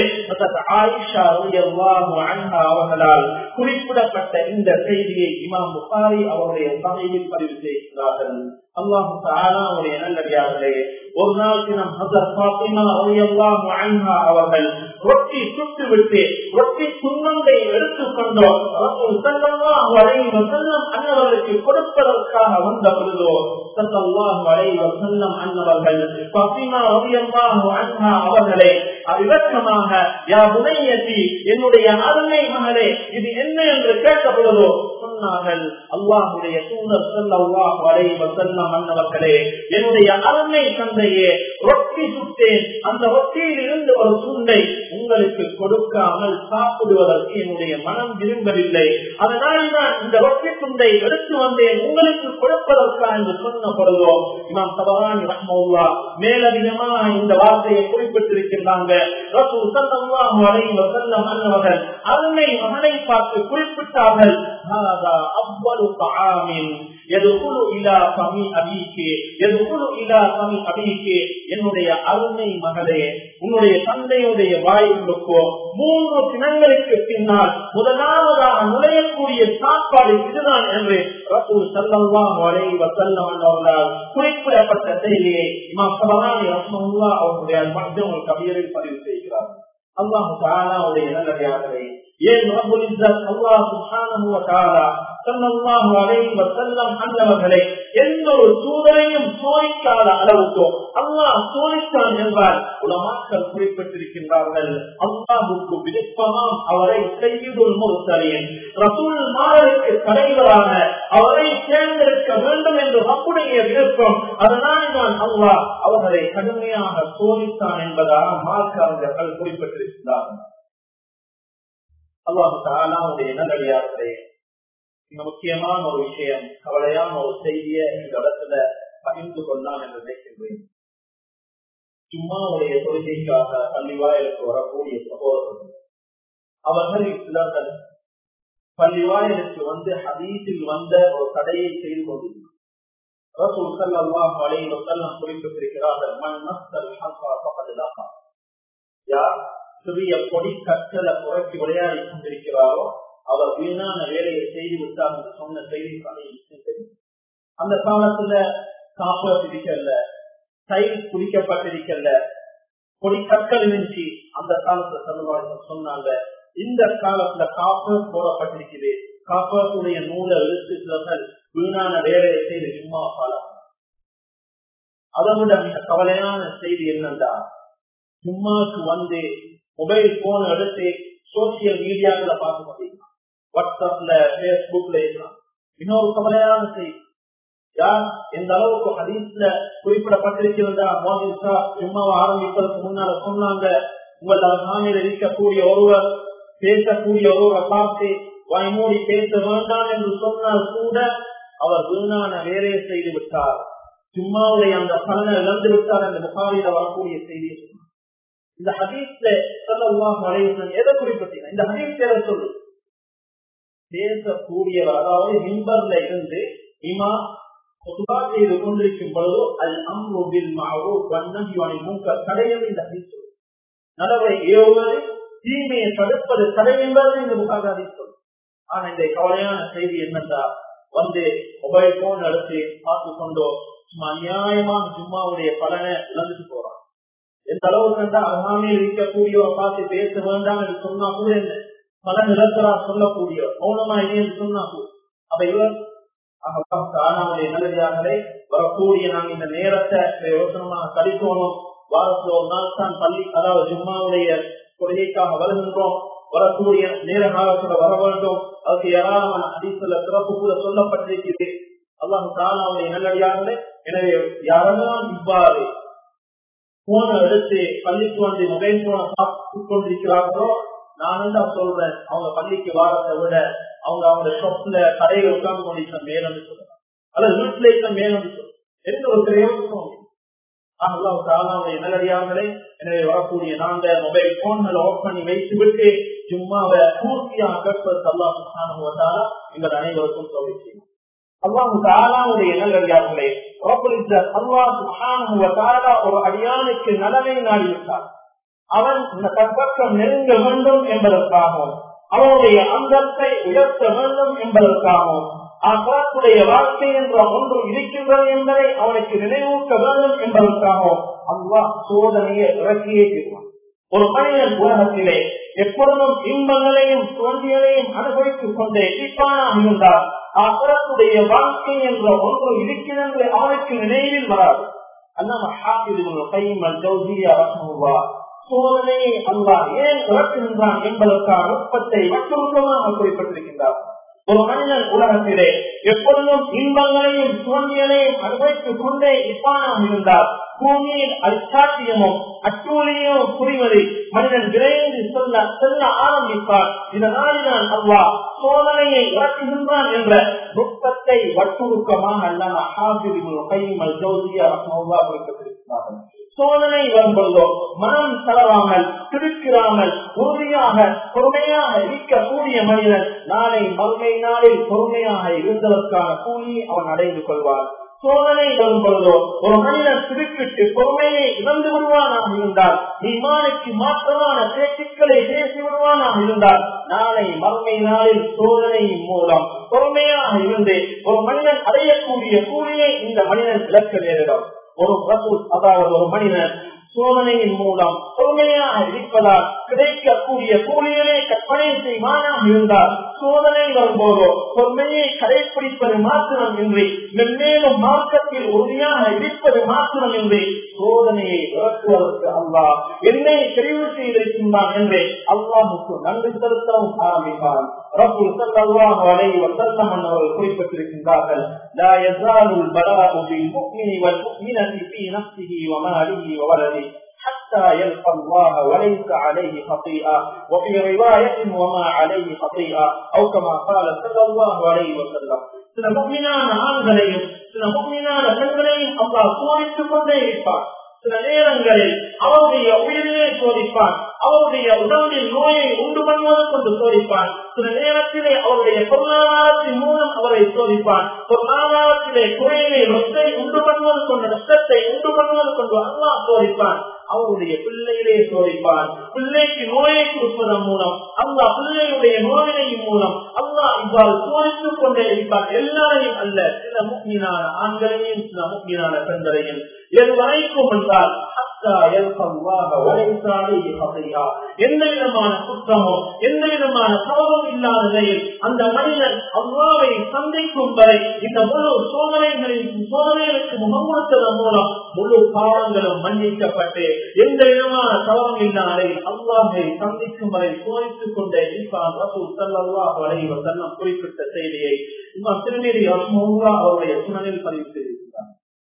ஆயிஷா ரலியல்லாஹு அன்ஹா அவர்களால் குறிப்பிடப்பட்ட இந்த செய்தியை இமாம் புகாரி அவருடைய சமையில் பதிவு செய்கிறார்கள் அல்லாஹு தாலாவுடைய நல்லடியார்களே ஒரு நாள் தினம் ஹசர் பாத்திமா ரலியல்லாஹு அன்ஹா அவர்கள் ரொட்டி சுட்டு விட்டு ரொட்டி துன்பத்தை எடுத்துக்கொண்டோம் ரசூல் ஸல்லல்லாஹு அலைஹி வஸல்லம் அன்னவர்களுக்கு கொடுப்பதற்காக வந்த பொழுதோ ஸல்லல்லாஹு அலைஹி வஸல்லம் அன்னவர்கள் பாத்திமா ரலியல்லாஹு அன்ஹா அவர்களை அவிவக்கமாக யா புனையதி என்னுடைய அருமை மகளே இது என்ன என்று கேட்ட பொழுதோ சொன்னார்கள் அல்லாஹுடைய தூதர் ஸல்லல்லாஹு அலைஹி வஸல்லம் அன்னவர்களே என்னுடைய அருமை தந்தையே ரொட்டி சுட்டேன் அந்த ரொட்டியில் இருந்து ஒரு துண்டை உங்களுக்கு கொடுக்காமல் சாப்பிடுவதற்கு என்னுடைய மனம் விரும்பவில்லை அதனால் நான் இந்த ரொட்டி துண்டை எடுத்து வந்தேன் உங்களுக்கு கொடுப்பதற்கா என்று சொன்ன பொழுதோ இமாம் சபரானி ரஹ்மவுல்லா மேலதிகமாக இந்த வார்த்தையை குறிப்பிட்டிருக்கின்றாங்க ரசூல் ஸல்லல்லாஹு அலைஹி வஸல்லம் அன்னவர்கள் அருமை மகனை பார்த்து குறிப்பிட்டார்கள் هذا أفضل طعام يدخل إلى فم أبيك يدخل إلى فم أبيك என்னுடைய அருமை மகளே உன்னுடைய தந்தையுடைய வாயிலுக்கோ மூன்று தினங்களுக்கு பின்னால் முதலாவதாக நுழையக்கூடிய சாப்பாடு இதுதான் என்று ரசூல் சல்லல்லாஹு அலைஹி வஸல்லம் அவர்களால் குறிப்பிடப்பட்ட செய்தியை இமாம் சபரானி ரஹ்மத்துல்லாஹ் அவருடைய மஜ்முல் கபீரில் பதிவு செய்கிறார் அல்லாஹ் தஆலாவுடைய நல்லடியார்களே ஏன் ரப்புல் இஸ்ஸத் அல்லாஹ் சுப்ஹானஹு வ தஆலா ஸல்லல்லாஹு அலைஹி வஸல்லம் அன்னவர்களை எந்த ஒரு சூழலையும் சோதிக்காத அளவுக்கு அல்லாஹ் சோதித்தான் என்றால் உலமாக்கள் குறிப்பிட்டிருக்கின்றார்கள் அல்லாஹுக்கு விருப்பமாம் அவரை செய்யுதுல் முர்சலின் ரசூல் மாதருக்கு தலைவராக அவரை தேர்ந்தெடுக்க வேண்டும் என்று ரப்புடைய விருப்பம் அதனால் தான் அல்லாஹ் அவர்களை கடுமையாக சோதித்தான் என்பதாக மார்க்காரர்கள் குறிப்பிட்டிருக்கிறார்கள் அல்லாஹு தாலாவுடைய நல்லடியார்களே மிக முக்கியமான ஒரு விஷயம் கவலையான ஒரு செய்தியை இந்த இடத்துல பகிர்ந்து கொள்ளலாம் என்று நினைக்கின்றேன் சும்மாவுடைய தொழுகைக்காக பள்ளிவாயலுக்கு வரக்கூடிய சகோதரர்கள் அவர்களில் சிலர்கள் பள்ளிவாயலுக்கு வந்து ஹதீஸில் வந்த ஒரு தடையை செய்து கொண்டிருந்தார் ரசூல் ஸல்லல்லாஹு அலைஹி வஸல்லம் குறிப்பிட்டிருக்கிறார்கள் மன் மஸ்தல் ஹஸா ஃபகத் லஹா யார் சிறிய பொடி கற்களை புரட்டி விளையாடி கொண்டிருக்கிறாரோ அவர் வீணான வேலையை செய்து விட்டார் என்று சொன்ன செய்தி அந்த காலத்துல காப்பர் இருக்கல டைல் குடிக்கப்பட்டிருக்கல பொடி கற்கள் இருந்துச்சு அந்த காலத்துல சொல்லுவாங்க சொன்னாங்க இந்த காலத்துல காப்பர் போடப்பட்டிருக்குது காப்பருடைய நூலை எழுத்துக்கள் வீணான வேலையை செய்து சும்மா காலம் அதை விட மிக கவலையான செய்தி என்னண்டா சும்மாக்கு வந்து மொபைல் போன் எடுத்து சோசியல் மீடியாக்களை பார்க்க முடியும் வாட்ஸ்அப்ல பேஸ்புக்ல இருக்கலாம் இன்னொரு கவலையான செய்தி யார் எந்த அளவுக்கு ஹதீஸ்ல குறிப்பிடப்பட்டிருக்கிறதா மோதிசா சும்மாவை ஆரம்பிப்பதற்கு முன்னால சொன்னாங்க உங்கள் அருகாமையில் இருக்கக்கூடிய ஒருவர் பேசக்கூடிய ஒருவரை பார்த்து வாய்மூடி பேச வேண்டாம் என்று சொன்னால் கூட அவர் வீணான வேலையை செய்து விட்டார் சும்மாவுடைய அந்த பலனை இழந்து விட்டார் அந்த முகாமில வரக்கூடிய செய்தியை சொன்னார் இந்த ஹதீஸ்ல சொல்லலாம் மலையுடன் எதை குறிப்பிட்டீங்க இந்த ஹதீஸ் எதை சொல்லு பேசக்கூடியவர் அதாவது மின்பர்ல இருந்து இமா பொதுவா செய்து கொண்டிருக்கும் பொழுது அல் அம்ருபில் மாவோ வண்ணி மூக்க தடையம் இந்த ஹதீஸ் நலவை ஏவுவது தீமையை தடுப்பது தடை என்பது இந்த முகாதாதி சொல் ஆனா இந்த கவலையான செய்தி என்னென்றா வந்து மொபைல் போன் எடுத்து பார்த்து கொண்டோ சும்மா அநியாயமான சும்மாவுடைய பலனை இழந்துட்டு போறான் எந்த அளவுக்கு கண்டா அருகாமையில் இருக்கக்கூடியவரை பார்த்து பேச வேண்டாம் என்று சொன்னா கூட என்ன பலன் இழக்கிறா சொல்லக்கூடிய மௌனமா இல்லைன்னு சொன்னா கூட அப்ப இவர் ஆனாவுடைய நல்லதாகவே வரக்கூடிய நாங்க இந்த நேரத்தை யோசனமாக கழிக்கணும் வாரத்துல ஒரு நாள் தான் பள்ளி அதாவது ஜும்மாவுடைய கொள்கைக்காக வருகின்றோம் வரக்கூடிய நேர காலத்துல வர வேண்டும் அதுக்கு ஏராளமான அதிசல சிறப்பு கூட சொல்லப்பட்டிருக்கிறது அல்லாஹு தானாவுடைய நல்லடியார்களே எனவே யாரெல்லாம் இவ்வாறு போனை எடுத்து பள்ளிக்கு வந்து மொபைல் போனை பார்த்து கொண்டிருக்கிறார்களோ நான் தான் சொல்றேன் அவங்க பள்ளிக்கு வாரத்தை விட அவங்க அவங்க ஷாப்ல கடையில் உட்கார்ந்து கொண்டிருக்க மேலும் சொல்றாங்க அல்லது வீட்டுல இருக்க மேலும் சொல்றாங்க எந்த ஒரு பிரயோஜனம் அல்லாஹ் தாலாவுடைய நல்லடியார்களே எனவே வரக்கூடிய நாங்க மொபைல் போன்களை ஆஃப் பண்ணி வைத்து விட்டு சும்மாவை பூர்த்தியாக கேட்பதற்கு அல்லாஹ் சுகானுவதால எங்கள் அனைவருக்கும் சொல்லிச்சு அல்லாஹு தாலாவுடைய நல்லடியார்களே அல்லாஹ் சுகானுவதால ஒரு அடியானுக்கு நலனை நாடிவிட்டார் அவன் இந்த கற்பக்கம் நெருங்க வேண்டும் என்பதற்காகவும் அவனுடைய அந்தத்தை உயர்த்த வேண்டும் என்பதற்காகவும் அக்காத்துடைய வாழ்க்கை என்ற ஒன்று இருக்கின்றது என்பதை அவனுக்கு நினைவூட்ட வேண்டும் என்பதற்காகவும் அல்லாஹ் சோதனையை இறக்கியே தீர்வான் ஒரு மனிதன் உலகத்திலே எப்பொழுதும் இன்பங்களையும் தோன்றியலையும் அனுபவித்துக் கொண்டே இருப்பானாக இருந்தால் அக்கறத்துடைய வாழ்க்கை என்ற ஒன்று இருக்கிறது அவனுக்கு நினைவில் வராது அல்லாம ஹாஃபிதுல் கைம் அல் ஜௌசியா ரஹ்மத்துல்லாஹ் சோதனையை அல்லாஹ் ஏன் இறக்குகின்றான் என்பதற்கான நுட்பத்தை மட்டுமாக குறிப்பிட்டிருக்கின்றார் ஒரு மனிதன் உலகத்திலே எப்பொழுதும் இன்பங்களையும் சுவன்யங்களையும் அனுபவித்துக் கொண்டே இருப்பானாக இருந்தால் பூமியில் அச்சாட்டியமும் அட்டூழியமும் புரிவதை மனிதன் விரைந்து சொல்ல செல்ல ஆரம்பிப்பார் இதனால் நான் அல்வா சோதனையை இறக்குகின்றான் என்ற நுட்பத்தை வட்டுருக்கமாக அல்லாம ஹாபிரிமுல் கைமல் ஜோசியா ரஹ்மல்லா குறிப்பிட்டிருக்கிறார்கள் சோதனை வரும்பொழுதோ மனம் தளராமல் திருக்கிறாமல் உறுதியாக பொறுமையாக இருக்கக்கூடிய மனிதன் நாளை மறுமை நாளில் பொறுமையாக இருந்ததற்கான கூலி அவன் அடைந்து கொள்வான் சோதனை வரும் பொழுதோ ஒரு மனிதன் திருப்பிட்டு பொறுமையை இழந்து விடுவானாக இருந்தால் இமானுக்கு மாற்றமான பேச்சுக்களை பேசி விடுவானாக இருந்தால் நாளை மறுமை நாளில் சோதனையின் மூலம் பொறுமையாக இருந்து ஒரு மனிதன் அடையக்கூடிய கூலியை இந்த மனிதன் இழக்க நேரிடும் ஒரு ரசூல் அதாவது ஒரு மனிதன் சோதனையின் மூலம் பொறுமையாக இருப்பதால் கிடைக்கக்கூடிய கூலியனை கற்பனை செய்வானாக இருந்தால் சோதனை வரும்போதோ பொறுமையை கடைபிடிப்பது மாத்திரம் இன்றி மென்மேலும் மார்க்கத்தில் உறுதியாக இருப்பது மாத்திரம் இன்றி சோதனையை இறக்குவதற்கு அல்லாஹ் என்னை தெரிவு செய்திருக்கின்றான் என்று அல்லாஹுக்கு நன்றி செலுத்தவும் ஆரம்பிப்பான் ரசூல் ஸல்லல்லாஹு அலைஹி வஸல்லம் அவர்கள் குறிப்பிட்டிருக்கின்றார்கள் லா யஸாலுல் பலாஉ பில் முஃமினி வல் முஃமினதி ஃபீ நஃப்ஸிஹி வ மாலிஹி வ வலதிஹி حتى يلقى الله وليس عليه خطيئة وفي رواية وما عليه خطيئة أو كما قال صلى الله عليه وسلم சில முக்மினான ஆண்களையும் சில முக்மினான பெண்களையும் அல்லாஹ் சோதித்துக் கொண்டே இருப்பார் சில நேரங்களில் அவருடைய உயிரிலே சோதிப்பான் அவருடைய உடம்பில் நோயை உண்டு பண்ணுவது கொண்டு சோதிப்பான் சில நேரத்திலே அவருடைய பொருளாதாரத்தின் மூலம் அவரை சோதிப்பான் பொருளாதாரத்திலே குறையை நஷ்டத்தை உண்டு பண்ணுவது கொண்டு நஷ்டத்தை உண்டு பண்ணுவது கொண்டு அல்லா சோதிப்பான் அவருடைய பிள்ளையிலே சோதிப்பான் பிள்ளைக்கு நோயை கொடுப்பதன் மூலம் அல்லா பிள்ளையுடைய நோயினையின் மூலம் அல்லா இவ்வாறு சோதித்துக் கொண்டே இருப்பான் எல்லாரையும் அல்ல சில முக்கியமான ஆண்களையும் சில முக்கியமான பெண்களையும் எது வரைக்கும் என்றால் எந்த விதமான குற்றமோ எந்த விதமான தவறும் இல்லாத நிலையில் அந்த மனிதன் அவ்வாவை சந்திக்கும் வரை இந்த முழு சோதனைகளின் சோதனைகளுக்கு முகம் கொடுத்ததன் மூலம் முழு பாவங்களும் மன்னிக்கப்பட்டு எந்த விதமான தவறும் இல்லாத அல்லாஹை சந்திக்கும் வரை சோதித்துக் கொண்டே இருப்பான் ரசூல் சல்லாஹ் வரைவர் தன்னம் குறிப்பிட்ட செய்தியை இம்மா திருநெறி அஸ்மோங்கா அவருடைய சுனனில் பதிவு செய்திருக்கிறார்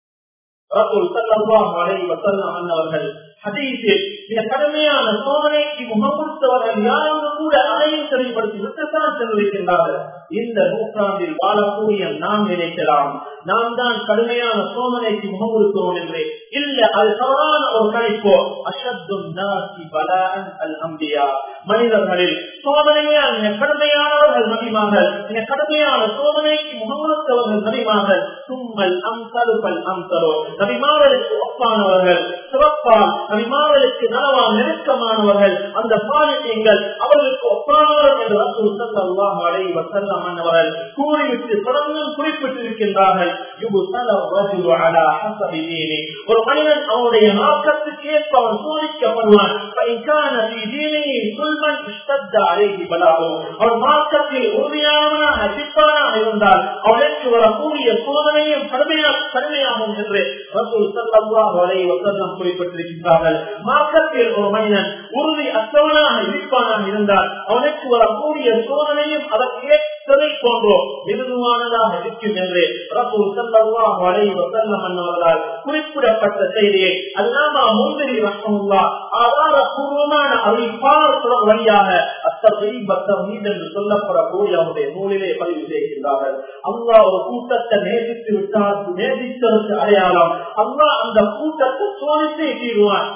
ரசூல் சல்லாஹ் வரைவர் தன்னம் அன்னவர்கள் ஹதீஸில் மிக கடுமையான சோதனைக்கு முகம் கொடுத்தவர்கள் யாரும் கூட அதையும் தெளிவுபடுத்தி விட்டுத்தான் சென்றிருக்கின்றார்கள் இந்த நூற்றாண்டில் வாழக்கூடிய நாம் நினைக்கலாம் நாம் தான் கடுமையான சோதனைக்கு முகம் கொடுக்கிறோம் என்று இல்ல அது தவறான ஒரு கணிப்போ அஷத்தும் நாசி பலான் அல் அம்பியா மனிதர்களில் சோதனையால் மிக கடுமையானவர்கள் நபிமார்கள் மிக கடுமையான சோதனைக்கு முகம் கொடுத்தவர்கள் நபிமார்கள் சும்மல் அம்சலுப்பல் அம்சலோ நபிமார்களுக்கு ஒப்பானவர்கள் சிறப்பால் நபிமார்களுக்கு நலவா நெருக்கமானவர்கள் அந்த பாலியங்கள் அவர்களுக்கு ஒப்பானவர்கள் என்று ரசூல் ஸல்லல்லாஹு அலைஹி வஸல்லம் அன்னவர்கள் கூறிவிட்டு தொடர்ந்து குறிப்பிட்டிருக்கின்றார்கள் யுபுஸல ரஜுலு அலா ஹஸபி தீனி ஒரு மனிதன் அவனுடைய நோக்கத்துக்கு ஏற்ப அவன் சோதிக்கப்படுவான் فإن كان في دينه ظلما اشتد عليه بلاؤه அவன் மார்க்கத்தில் உறுதியானவனாக சிப்பானாக இருந்தால் அவனுக்கு வரக்கூடிய சோதனையும் கடுமையாக கடுமையாகும் என்று ரசூல் ஸல்லல்லாஹு அலைஹி வஸல்லம் குறிப்பிட்டிருக்கிறார்கள் மார்க்கத்தில் ஒரு மனிதன் உறுதி அற்றவனாக இருப்பானாக இருந்தால் அவனுக்கு வரக்கூடிய சோதனையும் அதற்கு ஏற்றதை போன்றோ மிருதுவானதாக இருக்கும் என்று ரசூல் ஸல்லல்லாஹு அலைஹி வஸல்லம் அன்னவர்களால் குறிப்பிடப்பட்ட செய்தியை அல்லாமா முந்திரி ரஹமுல்லா ஆதாரபூர்வமான அறிவிப்பாளர் தொடர் வழியாக அத்தீபத்தீத் என்று சொல்லப்படக்கூடிய அவருடைய நூலிலே பதிவு செய்கின்றார்கள் அல்லா ஒரு கூட்டத்தை நேசித்து விட்டால் நேசித்ததற்கு அடையாளம் அல்லா அந்த கூட்டத்தை சோதித்தே தீருவான்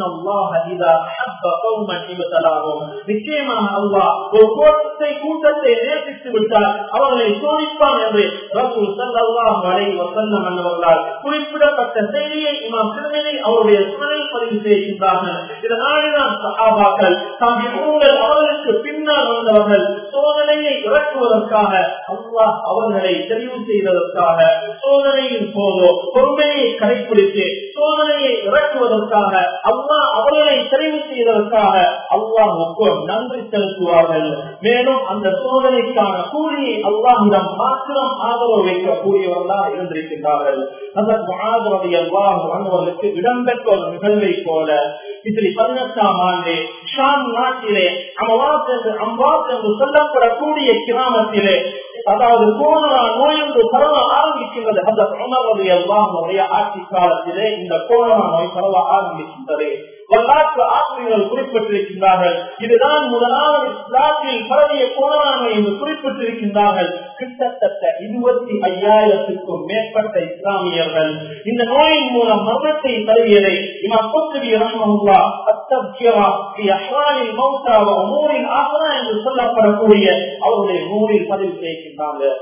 நிச்சயமாக அல்லா ஒரு கூட்டத்தை கூட்டத்தை நேசித்து விட்டால் அவர்களை சோதிப்பான் என்று ரசூல் சல்லாஹ் வரை வசல்லம் என்பவர்களால் குறிப்பிடப்பட்ட செய்தியை இமாம் திருமணி அவருடைய சுனையில் பதிவு செய்கின்றார்கள் இதனால்தான் சகாபாக்கள் தாங்கள் அவர்களுக்கு பின்னால் வந்தவர்கள் சோதனையை இறக்குவதற்காக அல்லாஹ் அவர்களை தெரிவு செய்வதற்காக சோதனையின் போதோ பொறுமையை கடைபிடித்து சோதனையை இறக்குவதற்காக அல்லாஹ் அவர்களை தெரிவு செய்வதற்காக அல்லாஹுக்கு நன்றி செலுத்துவார்கள் மேலும் அந்த சோதனைக்கான கூலியை அல்லாஹிடம் மாத்திரம் ஆதரவு வைக்கக்கூடியவர்களாக இருந்திருக்கின்றார்கள் அவர்களுக்கு இடம்பெற்ற ஒரு நிகழ்வை போல இப்படி பதினெட்டாம் ஆண்டு ஷாம் நாட்டிலே அம்பாஸ் என்று அம்பாஸ் என்று சொல்லப்படக்கூடிய கிராமத்திலே அதாவது கோனரா நோய் என்று பரவ ஆரம்பிக்கின்றது அந்த உணர்வது எல்லாம் ஆட்சி காலத்திலே இந்த கோனரா நோய் பரவ ஆரம்பிக்கின்றது வரலாற்று ஆசிரியர்கள் குறிப்பிட்டிருக்கின்றார்கள் இதுதான் முதலாவது இஸ்லாத்தில் பரவிய கோணராமை என்று குறிப்பிட்டிருக்கின்றார்கள் கிட்டத்தட்ட இருபத்தி ஐயாயிரத்துக்கும் மேற்பட்ட இஸ்லாமியர்கள் இந்த நோயின் மூலம் மரணத்தை தருவியதை என்று சொல்லப்படக்கூடிய அவருடைய நூலில் பதிவு செய்கின்றார்கள்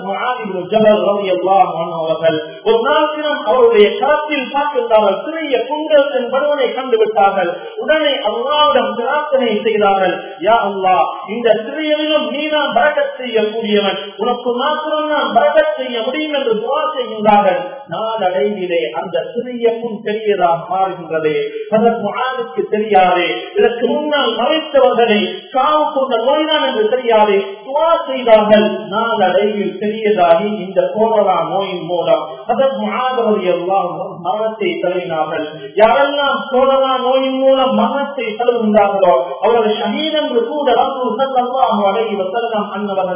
ஒரு நாள் தினம் அவருடைய களத்தில் பார்க்கின்றார்கள் சிறிய குண்டத்தின் பருவனை கண்டுவிட்டார்கள் உடனே அல்லாவிடம் பிரார்த்தனை செய்தார்கள் யா அல்லா இந்த சிறியவிலும் நீ நான் பறக்கச் செய்யக்கூடியவன் உனக்கு மாத்திரம் நான் பறக்கச் செய்ய முடியும் என்று துவா செய்கின்றார்கள் நாளடைவிலே அந்த சிறிய புண் பெரியதாக மாறுகின்றது அதற்கு ஆளுக்கு தெரியாது இதற்கு முன்னால் மறைத்தவர்களை காவு கொண்ட நோய்தான் என்று தெரியாது துவா செய்தார்கள் நாளடைவில் பெரியதாகி இந்த கோரலா நோயின் மூலம் அதற்கு ஆதரவு எல்லாம் மரணத்தை தழுவினார்கள் யாரெல்லாம் கோரலா நோயின் மூலம் மரணத்தை தழுவுகின்றார்களோ அவர்கள் ஷஹீத் என்று கூட அடைவதற்கான அன்னவர்களால்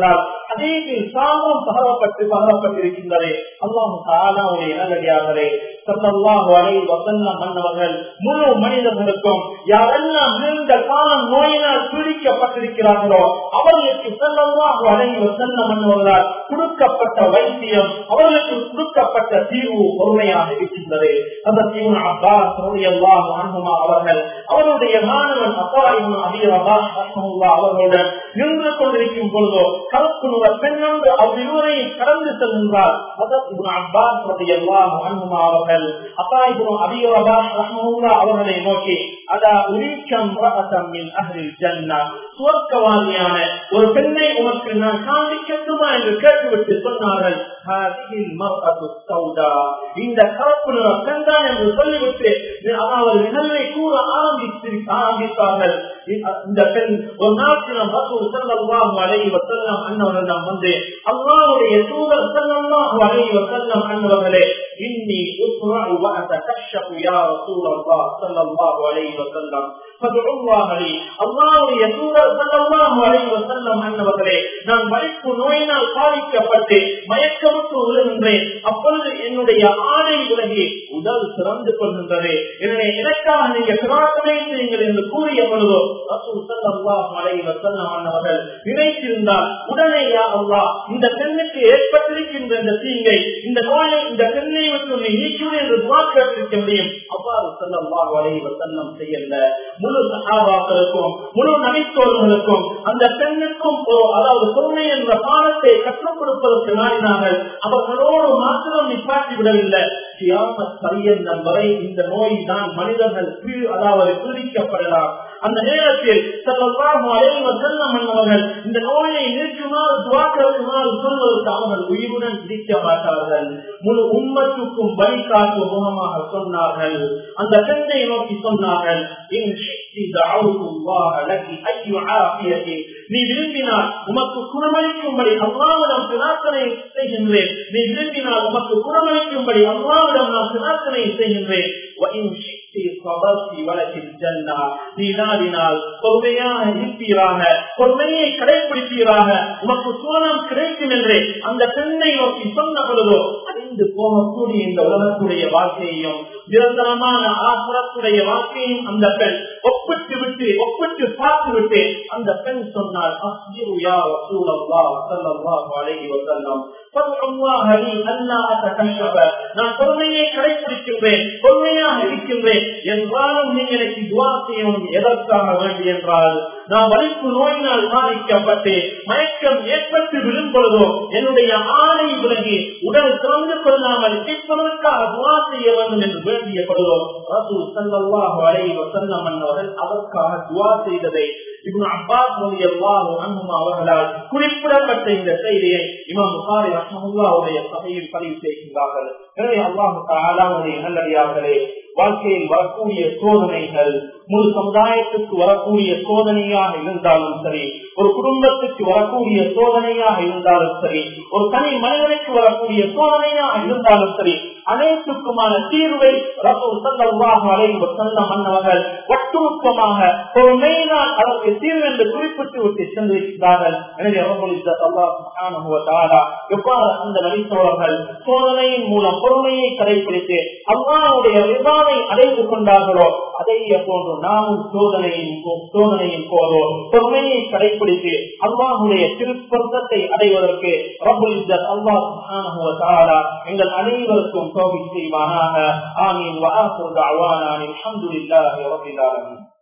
அதீதில் சாமம் பகரப்பட்டு பகரப்பட்டிருக்கின்றது அல்லாஹு தாலாவுடைய நல்லடியார்களே சல்லல்லாஹு அலைஹி வஸல்லம் மன்னவர்கள் முழு மனிதர்களுக்கும் யாரெல்லாம் நீண்ட காலம் நோயினால் பீடிக்கப்பட்டிருக்கிறார்களோ அவர்களுக்கு சல்லல்லாஹு அலைஹி வஸல்லம் மன்னவர்களால் கொடுக்கப்பட்ட வைத்தியம் அவர்களுக்கு கொடுக்கப்பட்ட தீர்வு பொறுமையாக இருக்கின்றது அந்த தீவு அப்பாஸ் ரலியல்லாஹு அன்ஹுமா அவர்கள் அவருடைய மாணவன் அப்பா இப்னு அபி ரபாஹ் ரஹ்மத்துல்லாஹ் அவர்களுடன் நின்று கொண்டிருக்கும் பொழுதோ கருப்பு நுற பெண்ணொன்று அவ்விருவரையும் கடந்து செல்கின்றார் அதற்கு இப்னு அப்பாஸ் ரலியல்லாஹு அன்ஹுமா அவர்கள் அப்பா இப்னு அபி ரபாஹ் ரஹ்மத்துல்லாஹ் அவர்களை நோக்கி அதா உரிக்கம் ரஹதம் மின் அஹ்லில் ஜன்னah சுவர்க்கவாதியான ஒரு பெண்ணை உனக்கு நான் காண்பிக்கட்டுமா என்று கேட்டுவிட்டு சொன்னார்கள் "ஹாதிஹில் மர்அத்து சௌதா." இந்த கருப்பு நிற பெண்தான் என்று சொல்லிவிட்டு அதாவது நிகழ்வை கூற ஆரம்பித்து ஆரம்பித்தார்கள் இந்த பெண் ஒரு நாட்டினம் ரசூல் ஸல்லல்லாஹு அலைஹி வஸல்லம் அன்னவரிடம் வந்து அல்லாஹ்வுடைய தூதர் ஸல்லல்லாஹு அலைஹி வஸல்லம் அன்னவர்களே இன்னி உஸ்ரa'u வ அத்தகஷஃபு யா ரசூலல்லாஹ் ஸல்லல்லாஹு அலைஹி வஸல்லம் ஃபதுஉ அல்லாஹ் லி அல்லாஹ்வுடைய தூதர் ஸல்லல்லாஹு அலைஹி வஸல்லம் அன்னவர்களே நான் வலிப்பு நோயினால் பாதிக்கப்பட்டு மயக்கமுற்று விழுகின்றேன் அப்பொழுது என்னுடைய ஆடை விலகி உடல் சிறந்து கொள்கின்றது எனவே எனக்காக நீங்க பிரார்த்தனை செய்யுங்கள் என்று கூறிய பொழுதோ ரசூல் ஸல்லல்லாஹு அலைஹி வஸல்லம் அன்னவர்கள் நினைத்திருந்தால் உடனே யா அல்லாஹ் இந்த பெண்ணுக்கு ஏற்பட்டிருக்கின்ற இந்த தீங்கை இந்த நோயை இந்த பெண்ணை விட்டு நீ நீக்குவது என்று துவா கேட்டிருக்க முடியும் அவ்வாறு ஸல்லல்லாஹு அலைஹி வஸல்லம் செய்யல முழு சஹாபாக்களுக்கும் முழு நபித்தோர்களுக்கும் அந்த பெண்ணுக்கும் ஒரு அதாவது பொறுமை என்ற பாடத்தை கற்றுக் கொடுப்பதற்கு நாடினார்கள் அவர்களோடு மாத்திரம் நிப்பாட்டி விடவில்லை கியாமத் பரியந்தம் வரை இந்த நோய் தான் மனிதர்கள் பீ- அதாவது பீடிக்கப்படலாம் அந்த நேரத்தில் சல்லல்லாஹு அலைஹி வஸல்லம் என்பவர்கள் இந்த நோயை நீக்குமாறு துவாக்கிறதுமாறு சொல்வதற்கு அவர்கள் உயிருடன் இருக்க மாட்டார்கள் முழு உம்மத்துக்கும் வழிகாட்டு முகமாக சொன்னார்கள் அந்த பெண்ணை நோக்கி சொன்னார்கள் இன் ஷித்தி தஅவுது அல்லாஹ் லகி ஐயு ஆஃபியத்தி நீ விரும்பினால் உமக்கு குணமளிக்கும்படி அல்லாவிடம் பிரார்த்தனை செய்கின்றேன் நீ விரும்பினால் உமக்கு குணமளிக்கும்படி அல்லாவிடம் நான் பிரார்த்தனை செய்கின்றேன் وَإِنْ شِئْتِ صَبَرْتِ وَلَكِ الْجَنَّةُ நீ நாடினால் பொறுமையாக இருப்பீராக பொறுமையை கடைபிடிப்பீராக உமக்கு சோனம் கிடைக்கும் என்று அந்த பெண்ணை நோக்கி சொன்ன பொழுதோ அறிந்து போகக்கூடிய இந்த உலகத்துடைய வாழ்க்கையையும் நிரந்தரமான ஆசுரத்துடைய வாழ்க்கையும் அந்த பெண் ஒப்பிட்டு விட்டு ஒப்பிட்டு பார்த்து விட்டு அந்த பெண் சொன்னால் அஸ்ஜிரு யா ரசூலல்லாஹ் ஸல்லல்லாஹு அலைஹி வஸல்லம் ஃபதுல்லாஹ லி அல்லா அத்தகஷப நான் பொறுமையை கடைபிடிக்கின்றேன் பொறுமையாக இருக்கின்றேன் என்றாலும் நீ எனக்கு துவா செய்யணும் எதற்காக வேண்டி என்றால் நான் வலிப்பு நோயினால் பாதிக்கப்பட்டு மயக்கம் ஏற்பட்டு விழும்பொழுதோ என்னுடைய ஆணை விலகி உடல் திறந்து கொள்ளாமல் கேட்பதற்காக துவா செய்ய வேண்டும் என்று வேண்டியப்படுதோ ரசூல் ஸல்லல்லாஹு அலைஹி வஸல்லம் அவர்கள் அதற்காக துவா செய்ததை இப்னு அப்பாஸ் ரலியல்லாஹு அன்ஹுமா அவர்களால் குறிப்பிடப்பட்ட இந்த செய்தியை இமாம் புகாரி ரஹ்மத்துல்லாஹுடைய சபையில் பதிவு செய்கின்றார்கள் எனவே அல்லாஹ் தஆலாவுடைய நல்லடியார்களே வாழ்க்கையில் வரக்கூடிய சோதனைகள் முழு சமுதாயத்துக்கு வரக்கூடிய சோதனையாக இருந்தாலும் சரி ஒரு குடும்பத்துக்கு வரக்கூடிய சோதனையாக இருந்தாலும் சரி ஒரு தனி மனிதனுக்கு வரக்கூடிய சோதனையாக இருந்தாலும் சரி அனைத்துக்குமான தீர்வை ரசூல் ஸல்லல்லாஹு அலைஹி வஸல்லம் மன்னவர்கள் ஒட்டுமொத்தமாக பொறுமையினால் அதற்கு தீர்வு என்று குறிப்பிட்டு விட்டு சென்றிருக்கிறார்கள் எனவே அவர்கள் அல்லாஹ் சுப்ஹானஹு வ தஆலா எவ்வாறு அந்த நபித்தோழர்கள் சோதனையின் மூலம் பொறுமையை கடைபிடித்து அல்லாஹ்வுடைய ரிதாவை அடைந்து கொண்டார்களோ அதே போன்று நாமும் சோதனையின் போ- சோதனையின் போதோ பொறுமையை கடைபிடித்து அல்லாஹுடைய திருப்பந்தத்தை அடைவதற்கு ரபுல் இஸ்ஸத் அல்லாஹ் சுப்ஹானஹு வ தஆலா எங்கள் அனைவருக்கும் தௌஃபீக் செய்வானாக ஆமீன் வ ஆகிரு தஅவானா அல்ஹம்துலில்லாஹி ரப்பில் ஆலமீன்